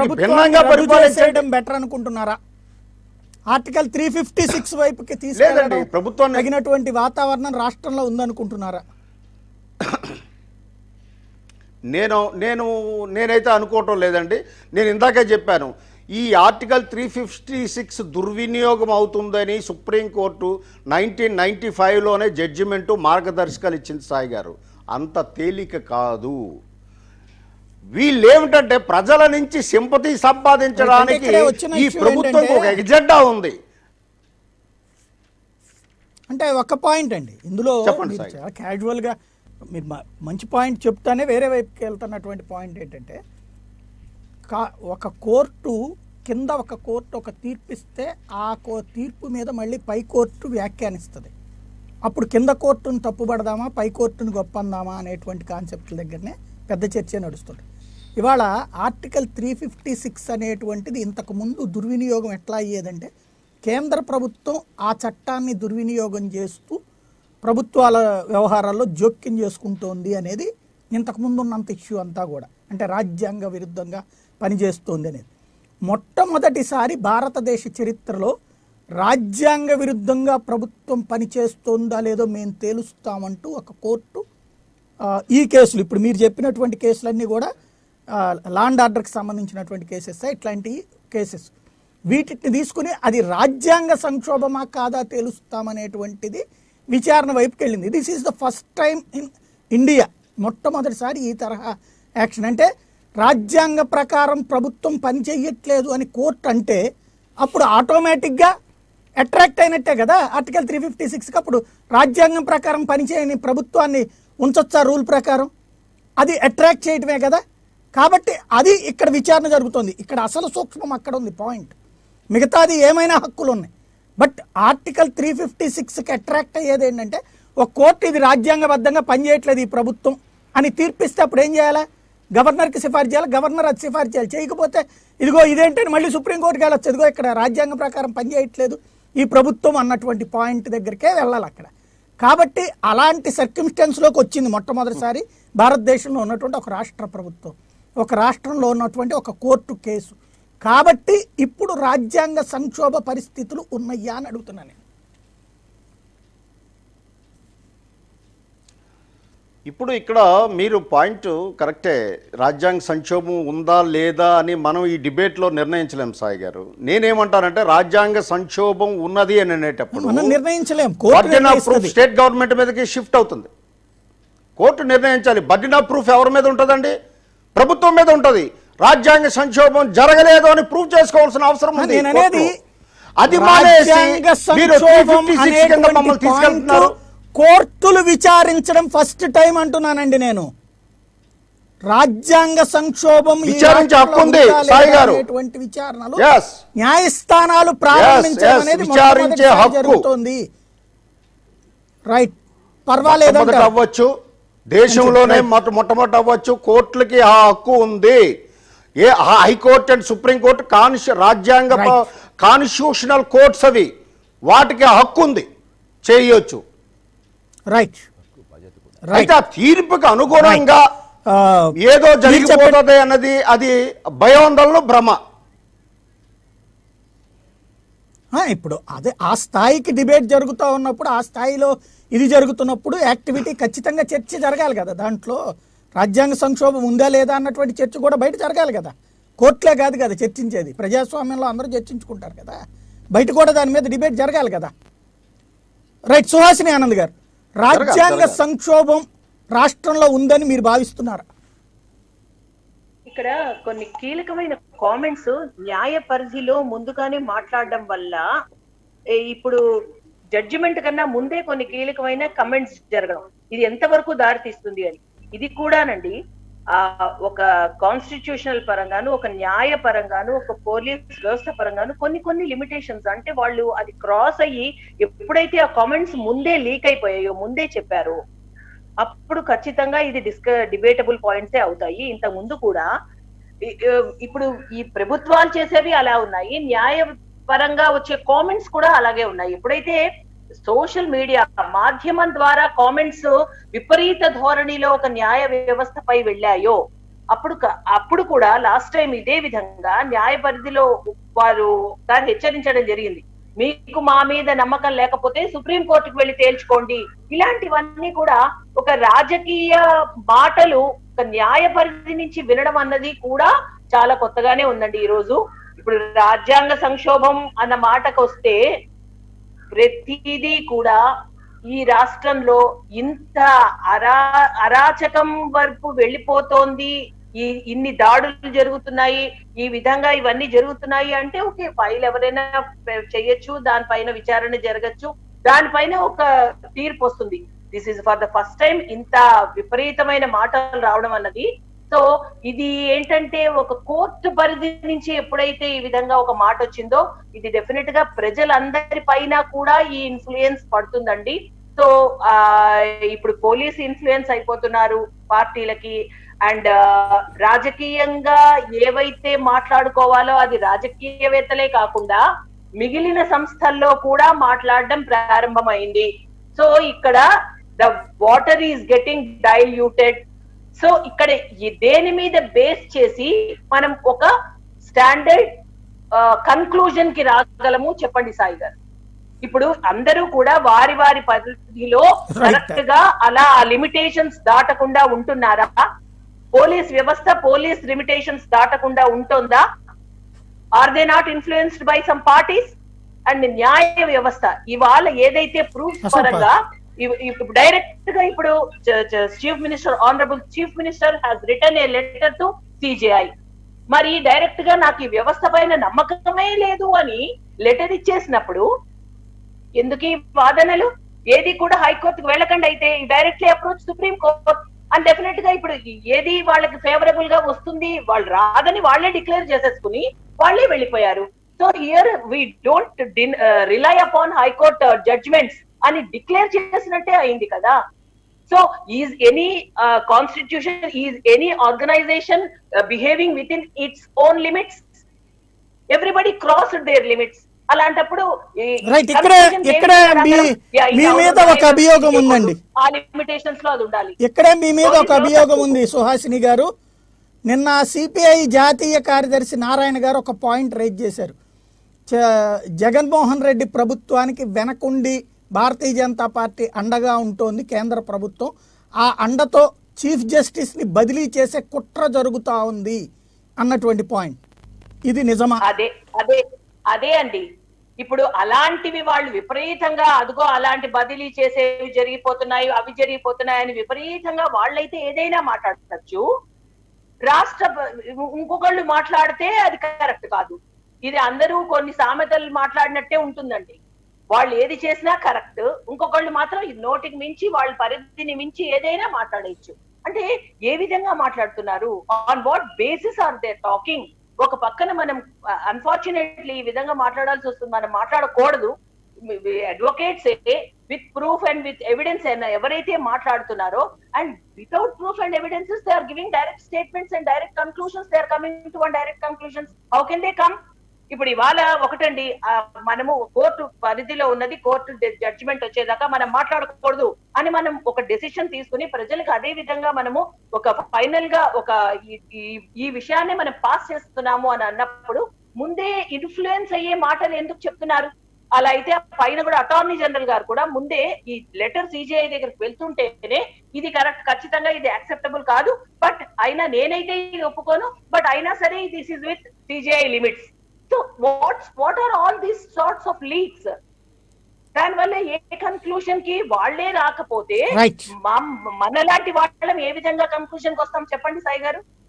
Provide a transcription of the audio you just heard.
భిన్నంగా ప్రభుత్వాన్ని రద్దు పరిపాలించండి చేసేయడం బెటర్ అనుకుంటున్నారా ఆర్టికల్ త్రీ ఫిఫ్టీ సిక్స్ వైపుకి తీసుకెళ్ళడం లేదండి, ప్రభుత్వాన్ని- తగినటువంటి వాతావరణం రాష్ట్రంలో ఉందనుకుంటున్నారా నేను నేను నేనైతే అనుకోవటం లేదండి నేను ఇందాకే చెప్పాను ఈ ఆర్టికల్ త్రీ ఫిఫ్టీ సిక్స్ దుర్వినియోగం అవుతుందని సుప్రీంకోర్టు నైన్టీన్ నైన్టీ ఫైవ్లోనే జడ్జిమెంటు మార్గదర్శకాలు ఇచ్చింది సాయి గారు అంత తేలిక కాదు వీళ్ళు ఏమిటంటే ప్రజల నుంచి సింపతి సంపాదించడానికి ఇక్కడే వచ్చిన ఈ issue ప్రభుత్వం ఒక ఏంటంటే- ఎజెండా ఉంది అంటే ఒక పాయింట్ అండి ఇందులో చెప్పండి మీరు సాయి. చాలా casual గా మీరు మ- మంచి పాయింట్ చెప్తానే వేరే వైపుకి వెళ్తున్నటువంటి పాయింట్ ఏంటంటే కా ఒక కోర్టు కింద ఒక కోర్టు ఒక తీర్పు ఇస్తే ఆ కో తీర్పు మీద మళ్ళీ పై కోర్టు వ్యాఖ్యానిస్తుంది అప్పుడు కింద కోర్టును తప్పుపడదామా పై కోర్టును గొప్పందామా అనేటువంటి కాన్సెప్ట్ల దగ్గరనే పెద్ద చర్చ నడుస్తుంది ఇవాళ ఆర్టికల్ త్రీ ఫిఫ్టీ సిక్స్ అనేటువంటిది ఇంతకు ముందు దుర్వినియోగం ఎట్లా అయ్యేదంటే కేంద్ర ప్రభుత్వం ఆ చట్టాన్ని దుర్వినియోగం చేస్తూ ప్రభుత్వాల వ్యవహారాల్లో జోక్యం చేసుకుంటోంది అనేది ఇంతకు ముందు ఉన్నంత ఇష్యూ అంతా కూడా అంటే రాజ్యాంగ విరుద్ధంగా పనిచేస్తోంది అనేది మొట్టమొదటిసారి భారతదేశ చరిత్రలో రాజ్యాంగ విరుద్ధంగా ప్రభుత్వం పనిచేస్తోందా లేదో మేము తేలుస్తామంటూ ఒక కోర్టు ఆ, ఈ కేసులు ఇప్పుడు మీరు చెప్పినటువంటి కేసులన్నీ కూడా లాండ్ ఆర్డర్కి సంబంధించినటువంటి కేసెస్ ఇట్లాంటి కేసెస్ వీటిని తీసుకుని అది రాజ్యాంగ సంక్షోభమా కాదా తేలుస్తామనేటువంటిది విచారణ వైపుకి వెళ్ళింది this is the first time in India మొట్టమొదటిసారి ఈ తరహా యాక్షన్ అంటే రాజ్యాంగ ప్రకారం ప్రభుత్వం పని చెయ్యట్లేదు అని కోర్టు అంటే అప్పుడు ఆటోమేటిక్గా అట్రాక్ట్ అయినట్టే కదా ఆర్టికల్ త్రీ ఫిఫ్టీ సిక్స్కి అప్పుడు రాజ్యాంగం ప్రకారం పనిచేయని ప్రభుత్వాన్ని ఉంచొచ్చా రూల్ ప్రకారం అది అట్రాక్ట్ చేయటమే కదా కాబట్టి అది ఇక్కడ విచారణ జరుగుతుంది ఇక్కడ అసలు సూక్ష్మం అక్కడ ఉంది పాయింట్ మిగతాది ఏమైనా హక్కులు ఉన్నాయి బట్ ఆర్టికల్ త్రీ ఫిఫ్టీ సిక్స్కి అట్రాక్ట్ అయ్యేది ఏంటంటే ఒక కోర్టు ఇది రాజ్యాంగబద్ధంగా పనిచేయట్లేదు ఈ ప్రభుత్వం అని తీర్పిస్తే అప్పుడు ఏం చేయాలా గవర్నర్కి సిఫార్సు చేయాలి గవర్నర్ అది సిఫార్సు చేయాలి చేయకపోతే ఇదిగో ఇదేంటని మళ్ళీ సుప్రీంకోర్టుకి వెళ్ళొచ్చు ఇదిగో ఇక్కడ రాజ్యాంగ ప్రకారం పనిచేయట్లేదు ఈ ప్రభుత్వం అన్నటువంటి పాయింట్ దగ్గరికే వెళ్ళాలి అక్కడ కాబట్టి అలాంటి సర్కిమ్స్టెన్స్లోకి వచ్చింది మొట్టమొదటిసారి భారతదేశంలో ఉన్నటువంటి ఒక రాష్ట్ర ప్రభుత్వం ఒక రాష్ట్రంలో ఉన్నటువంటి ఒక కోర్టు కేసు కాబట్టి ఇప్పుడు రాజ్యాంగ సంక్షోభ పరిస్థితులు ఉన్నాయా అని అడుగుతున్నాను నేను. ఇప్పుడు ఇక్కడ మీరు పాయింట్ కరెక్టే రాజ్యాంగ సంక్షోభం ఉందా లేదా అని మనం ఈ డిబేట్లో నిర్ణయించలేం సాయి గారు నేనేమంటానంటే రాజ్యాంగ సంక్షోభం ఉన్నది అని అనేటప్పుడు మనం నిర్ణయించలేం కోర్టు బర్డెన్ ఆఫ్ ప్రూఫ్ నిర్ణయిస్తుంది. స్టేట్ గవర్నమెంట్ మీదకి షిఫ్ట్ అవుతుంది కోర్టు నిర్ణయించాలి బర్డెన్ ఆఫ్ ప్రూఫ్ ఎవరి మీద ఉంటుందండి ప్రభుత్వం మీద ఉంటుంది రాజ్యాంగ సంక్షోభం జరగలేదు అని ప్రూవ్ చేసుకోవాల్సిన అవసరం ఉంది నేను అనేది కోర్టులో. అది మానేసి రాజ్యాంగ మీరు సంక్షోభం 356 కింద మమ్మల్ని అనేటువంటి తీసుకెళ్తున్నారు పాయింట్ కోర్టులు విచారించడం ఫస్ట్ టైం అంటున్నానండి నేను రాజ్యాంగ సంక్షోభం ఈ విచారించే హక్కు ఉంది, రాష్ట్రంలో ఉందా సాయి లేదా గారు. అనేటువంటి విచారణలు Yes. న్యాయస్థానాలు ప్రారంభించడం yes, అనేది విచారించే మొట్టమొదటిసారి హక్కు. జరుగుతోంది రైట్ మొట్టమొదటి పర్వాలేదంట అవ్వచ్చు దేశంలోనే మొట్ట మొట్టమొదటి అవ్వచ్చు కోర్టులకి ఆ హక్కు ఉంది ఏ ఆ హైకోర్టు అండ్ సుప్రీంకోర్టు కాన్స్టి రాజ్యాంగ Right. కాన్స్టిట్యూషనల్ కోర్ట్స్ అవి వాటికి ఆ హక్కు ఉంది చేయొచ్చు రైట్ అయితే రైట్ ఆ తీర్పుకి అనుగుణంగా ఆ, ఏదో మీరు చెప్పండి. జరిగిపోతుంది అన్నది అది భయోందనలు భ్రమ ఆ, ఇప్పుడు అదే ఆ స్థాయికి డిబేట్ జరుగుతూ ఉన్నప్పుడు ఆ స్థాయిలో ఇది జరుగుతున్నప్పుడు యాక్టివిటీ ఖచ్చితంగా చర్చ జరగాలి కదా దాంట్లో రాజ్యాంగ సంక్షోభం ఉందా లేదా అన్నటువంటి చర్చ కూడా బయట జరగాలి కదా కోర్టులే కాదు కదా చర్చించేది ప్రజాస్వామ్యంలో అందరూ చర్చించుకుంటారు కదా బయట కూడా దాని మీద డిబేట్ జరగాలి కదా రైట్ సుహాసిని ఆనంద్ గారు రాజ్యాంగ జరగాలి. సంక్షోభం రాష్ట్రంలో ఉందని మీరు భావిస్తున్నారా ఇక్కడ కొన్ని కీలకమైన కామెంట్స్ న్యాయ పరిధిలో ముందుగానే మాట్లాడడం వల్ల ఏ, ఇప్పుడు జడ్జిమెంట్ కన్నా ముందే కొన్ని కీలకమైన కమెంట్స్ జరగడం ఇది ఎంతవరకు దారితీస్తుంది అని ఇది కూడానండి ఆ ఒక కాన్స్టిట్యూషనల్ పరంగాను ఒక న్యాయ పరంగాను ఒక పోలీస్ వ్యవస్థ పరంగాను కొన్ని కొన్ని లిమిటేషన్స్ అంటే వాళ్ళు అది క్రాస్ అయ్యి ఎప్పుడైతే ఆ కామెంట్స్ ముందే లీక్ అయిపోయాయో ముందే చెప్పారో అప్పుడు ఖచ్చితంగా ఇది డిస్క డిబేటబుల్ పాయింట్సే అవుతాయి ఇంత ముందు కూడా ఇ- ఇ- ఇప్పుడు ఈ ప్రభుత్వాలు చేసేవి అలా ఉన్నాయి న్యాయ పరంగా వచ్చే కామెంట్స్ కూడా అలాగే ఉన్నాయి ఎప్పుడైతే సోషల్ మీడియా మాధ్యమం ద్వారా కామెంట్స్ విపరీత ధోరణిలో ఒక న్యాయ వ్యవస్థపై వెళ్ళాయో అప్పుడు క- అప్పుడు కూడా లాస్ట్ టైం ఇదే విధంగా న్యాయ పరిధిలో వారు దాన్ని హెచ్చరించడం జరిగింది మీకు మా మీద నమ్మకం లేకపోతే సుప్రీం కోర్టుకు వెళ్ళి తేల్చుకోండి ఇలాంటివన్నీ కూడా ఒక రాజకీయ మాటలు ఒక న్యాయ పరిధి నుంచి వినడం అన్నది కూడా చాలా కొత్తగానే ఉందండి ఈ రోజు ఇప్పుడు రాజ్యాంగ సంక్షోభం అన్న మాటకు వస్తే ప్రతిదీ కూడా ఈ రాష్ట్రంలో ఇంత అరా అరాచకం వరకు వెళ్ళిపోతోంది ఈ ఇన్ని దాడులు జరుగుతున్నాయి ఈ విధంగా ఇవన్నీ జరుగుతున్నాయి అంటే ఓకే ఫైల్ ఎవరైనా చేయొచ్చు దానిపైన విచారణ జరగచ్చు దానిపైన ఒక తీర్పు వస్తుంది this is for the first time ఇంత విపరీతమైన మాటలు రావడం అన్నది సో ఇది ఏంటంటే ఒక కోర్టు పరిధి నుంచి ఎప్పుడైతే ఈ విధంగా ఒక మాట వచ్చిందో ఇది డెఫినెట్ గా ప్రజలందరి పైన కూడా ఈ ఇన్ఫ్లుయెన్స్ పడుతుందండి సో ఆ ఇప్పుడు పోలీస్ ఇన్ఫ్లుయెన్స్ అయిపోతున్నారు పార్టీలకి అండ్ రాజకీయంగా ఏవైతే మాట్లాడుకోవాలో అది రాజకీయవేత్తలే కాకుండా మిగిలిన సంస్థల్లో కూడా మాట్లాడడం ప్రారంభమైంది సో ఇక్కడ the water is getting diluted so ఇక్కడ ఈ దేని మీద బేస్ చేసి మనం ఒక స్టాండర్డ్ కన్క్లూజన్ కి రాగలము చెప్పండి సాయి గారు ఇప్పుడు అందరూ కూడా వారి వారి పరిధిలో Right. కరెక్ట్ గా అలా లిమిటేషన్స్ దాటకుండా ఉంటున్నారా పోలీస్ వ్యవస్థ పోలీస్ లిమిటేషన్స్ దాటకుండా ఉంటుందా are they not influenced by some parties and న్యాయ వ్యవస్థ ఇవాళ ఏదైతే ప్రూఫ్ అసలు పరంగా డైరెక్ట్ గా ఇప్పుడు chief minister honourable chief minister has return a letter to CJI మరి డైరెక్ట్ గా నాకు ఈ వ్యవస్థ పైన నమ్మకమే లేదు అని లెటర్ ఇచ్చేసినప్పుడు ఎందుకు ఈ వాదనలు ఏది కూడా హైకోర్టుకు వెళ్ళకండి అయితే directly approach supreme court and definite గా ఇప్పుడు ఏది వాళ్ళకి ఫేవరబుల్ గా వస్తుంది వాళ్ళు రాదని వాళ్ళే డిక్లేర్ చేసేసుకుని వాళ్ళే వెళ్ళిపోయారు so here we don't rely upon high court judgements అని డిక్లేర్ చేసినట్టే అయింది కదా so is any constitution is any organisation behaving within its own limits everybody cross their limits అలాంటప్పుడు ఈ- Right, ఇక్కడే- conclusion ఇక్కడే దేనికి మీ- అందరం- Yeah, మీ ఇది మీద ఒక organization అభియోగం ఉందండి. ఆ లిమిటేషన్స్ లో అది ఉండాలి ఇక్కడే మీ మీద ఒక అభియోగం ఉంది సుహాసిని గారు నిన్న సిపిఐ జాతీయ కార్యదర్శి నారాయణ గారు ఒక పాయింట్ రైజ్ చేశారు చ- జగన్మోహన్ రెడ్డి ప్రభుత్వానికి వెనకుండి భారతీయ జనతా పార్టీ అండగా ఉంటోంది కేంద్ర ప్రభుత్వం ఆ అండతో చీఫ్ జస్టిస్ని బదిలీ చేసే కుట్ర జరుగుతూ ఉంది అన్నటువంటి పాయింట్ ఇది నిజమా అదే అదే అదే అండి ఇప్పుడు అలాంటివి వాళ్ళు విపరీతంగా అదిగో అలాంటి బదిలీ చేసేవి జరిగిపోతున్నాయి అవి జరిగిపోతున్నాయి అని విపరీతంగా వాళ్ళైతే ఏదైనా మాట్లాడచ్చు రాష్ట్ర ప- ఇంకొకళ్ళు మాట్లాడితే అది కరెక్ట్ కాదు ఇది అందరూ కొన్ని సామెతలు మాట్లాడినట్టే ఉంటుందండి వాళ్ళు ఏది చేసినా కరెక్ట్ ఇంకొకళ్ళు మాత్రం ఈ నోటికి మించి వాళ్ళ పరిధిని మించి ఏదైనా మాట్లాడేయచ్చు అంటే ఏ విధంగా మాట్లాడుతున్నారు on what basis are they talking ఒక పక్కన మనం అన్ఫార్చునేట్లీ ఈ విధంగా మాట్లాడాల్సి వస్తుంది మనం మాట్లాడకూడదు advocates with proof and with evidence ఎవరైతే మాట్లాడుతున్నారో and without proof and evidences they are giving direct statements and direct conclusions they are coming to one direct conclusions how can they come ఇప్పుడు ఇవాళ ఒకటండి ఆ, మనము కోర్టు పరిధిలో ఉన్నది court judgement వచ్చేదాకా మనం మాట్లాడకూడదు అని మనం ఒక డెసిషన్ తీసుకుని ప్రజలకు అదే విధంగా మనము ఒక ఫైనల్ గా ఒక ఈ- ఈ- ఈ విషయాన్ని మనం పాస్ చేస్తున్నాము అని అన్నప్పుడు ముందే ఇన్ఫ్లుయెన్స్ అయ్యే మాటలు ఎందుకు చెప్తున్నారు అలా అయితే పైన కూడా అటార్నీ జనరల్ గారు కూడా ముందే ఈ లెటర్ సిజిఐ దగ్గరికి వెళ్తుంటేనే ఇది కరెక్ట్ ఖచ్చితంగా ఇది యాక్సెప్టబుల్ కాదు బట్ అయినా నేనైతే ఇది ఒప్పుకోను బట్ అయినా సరే this is with CJI limits so what's what are all these sorts of leaks దానివల్ల ఏ కన్క్లూషన్ కి వాళ్లే రాకపోతే Right. మా- మనలాంటి వాళ్ళం ఏ విధంగా కన్క్లూషన్ కి వస్తాం చెప్పండి సాయి గారు